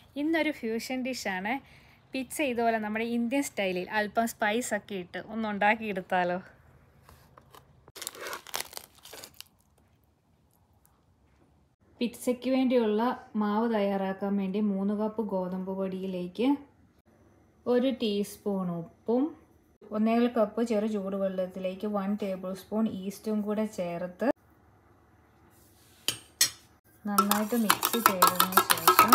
ഇന്നൊരു ഫ്യൂഷൻ ഡിഷാണ് പിസ്സ ഇതുപോലെ നമ്മുടെ ഇന്ത്യൻ സ്റ്റൈലിൽ അല്പം സ്പൈസ് ഒക്കെ ഇട്ട് ഒന്ന് ഉണ്ടാക്കിയെടുത്താലോ പിസ്സയ്ക്ക് വേണ്ടിയുള്ള മാവ് തയ്യാറാക്കാൻ വേണ്ടി മൂന്ന് കപ്പ് ഗോതമ്പ് പൊടിയിലേക്ക് ഒരു ടീസ്പൂൺ ഉപ്പും ഒന്നേകാൽ കപ്പ് ചെറു ചൂടുവെള്ളത്തിലേക്ക് വൺ ടേബിൾ സ്പൂൺ ഈസ്റ്റും കൂടെ ചേർത്ത് നന്നായിട്ട് മിക്സ് ചെയ്തതിന് ശേഷം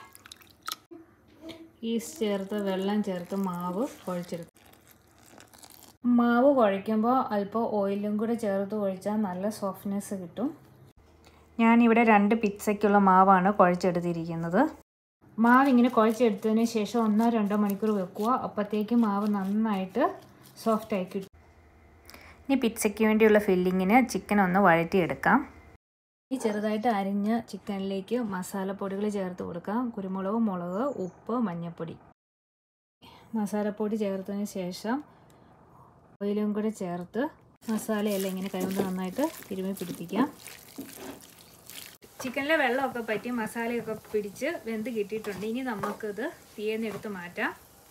ഈസ്റ്റ് ചേർത്ത് വെള്ളം ചേർത്ത് മാവ് കുഴച്ചെടുക്കും മാവ് കുഴയ്ക്കുമ്പോൾ അല്പം ഓയിലും കൂടെ ചേർത്ത് കുഴച്ചാൽ നല്ല സോഫ്റ്റ്നെസ് കിട്ടും ഞാനിവിടെ രണ്ട് പിസ്സയ്ക്കുള്ള മാവാണ് കുഴച്ചെടുത്തിരിക്കുന്നത് മാവ് ഇങ്ങനെ കുഴച്ചെടുത്തതിന് ശേഷം ഒന്നോ രണ്ടോ മണിക്കൂർ വെക്കുക അപ്പോഴത്തേക്കും മാവ് നന്നായിട്ട് സോഫ്റ്റായി കിട്ടും ഇനി പിസ്സയ്ക്ക് വേണ്ടിയുള്ള ഫില്ലിങ്ങിന് ചിക്കൻ ഒന്ന് വഴറ്റിയെടുക്കാം ഈ ചെറുതായിട്ട് അരിഞ്ഞ ചിക്കനിലേക്ക് മസാലപ്പൊടികൾ ചേർത്ത് കൊടുക്കാം കുരുമുളക് മുളക് ഉപ്പ് മഞ്ഞൾപ്പൊടി മസാലപ്പൊടി ചേർത്തതിന് ശേഷം ഓയിലും കൂടെ ചേർത്ത് മസാലയെല്ലാം ഇങ്ങനെ കൈകൊണ്ട് നന്നായിട്ട് തിരുമ്മി പിടിപ്പിക്കാം ചിക്കനിലെ വെള്ളമൊക്കെ പറ്റി മസാലയൊക്കെ പിടിച്ച് വെന്ത് കിട്ടിയിട്ടുണ്ട് ഇനി നമുക്കിത് തീയെന്നെടുത്ത് മാറ്റാം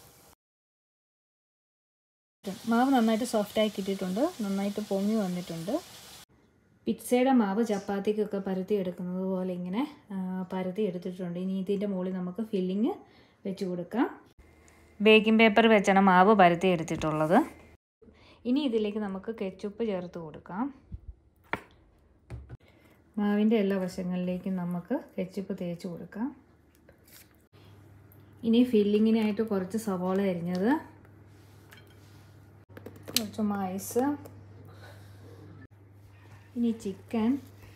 മാവ് നന്നായിട്ട് സോഫ്റ്റായി കിട്ടിയിട്ടുണ്ട് നന്നായിട്ട് പൊങ്ങി വന്നിട്ടുണ്ട് പിസ്സയുടെ മാവ് ചപ്പാത്തിക്കൊക്കെ പരത്തി എടുക്കുന്നത് പോലെ ഇങ്ങനെ പരത്തി എടുത്തിട്ടുണ്ട് ഇനി ഇതിൻ്റെ മുകളിൽ നമുക്ക് ഫില്ലിങ് വെച്ച് കൊടുക്കാം ബേക്കിംഗ് പേപ്പർ വെച്ചാണ് മാവ് പരത്തി എടുത്തിട്ടുള്ളത് ഇനി ഇതിലേക്ക് നമുക്ക് കെച്ചുപ്പ് ചേർത്ത് കൊടുക്കാം മാവിൻ്റെ എല്ലാ വശങ്ങളിലേക്കും നമുക്ക് കെച്ചുപ്പ് തേച്ച് കൊടുക്കാം ഇനി ഫില്ലിങ്ങിനായിട്ട് കുറച്ച് സവോള അരിഞ്ഞത് കുറച്ച് മൈസ് ഇനി ചിക്കൻ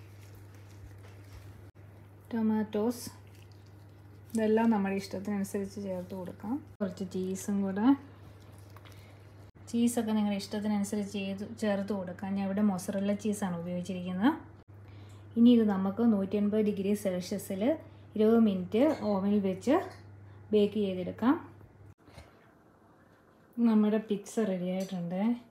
ടൊമാറ്റോസ് ഇതെല്ലാം നമ്മുടെ ഇഷ്ടത്തിനനുസരിച്ച് ചേർത്ത് കൊടുക്കാം കുറച്ച് ചീസും കൂടെ ചീസൊക്കെ നിങ്ങളുടെ ഇഷ്ടത്തിനനുസരിച്ച് ചെയ്ത് ചേർത്ത് കൊടുക്കാം ഞാൻ ഇവിടെ മൊസറല്ല ചീസാണ് ഉപയോഗിച്ചിരിക്കുന്നത് ഇനി ഇത് നമുക്ക് നൂറ്റി അൻപത് ഡിഗ്രി സെൽഷ്യസിൽ ഇരുപത് മിനിറ്റ് ഓവനിൽ വെച്ച് ബേക്ക് ചെയ്തെടുക്കാം നമ്മുടെ പിസ്സ റെഡി ആയിട്ടുണ്ട്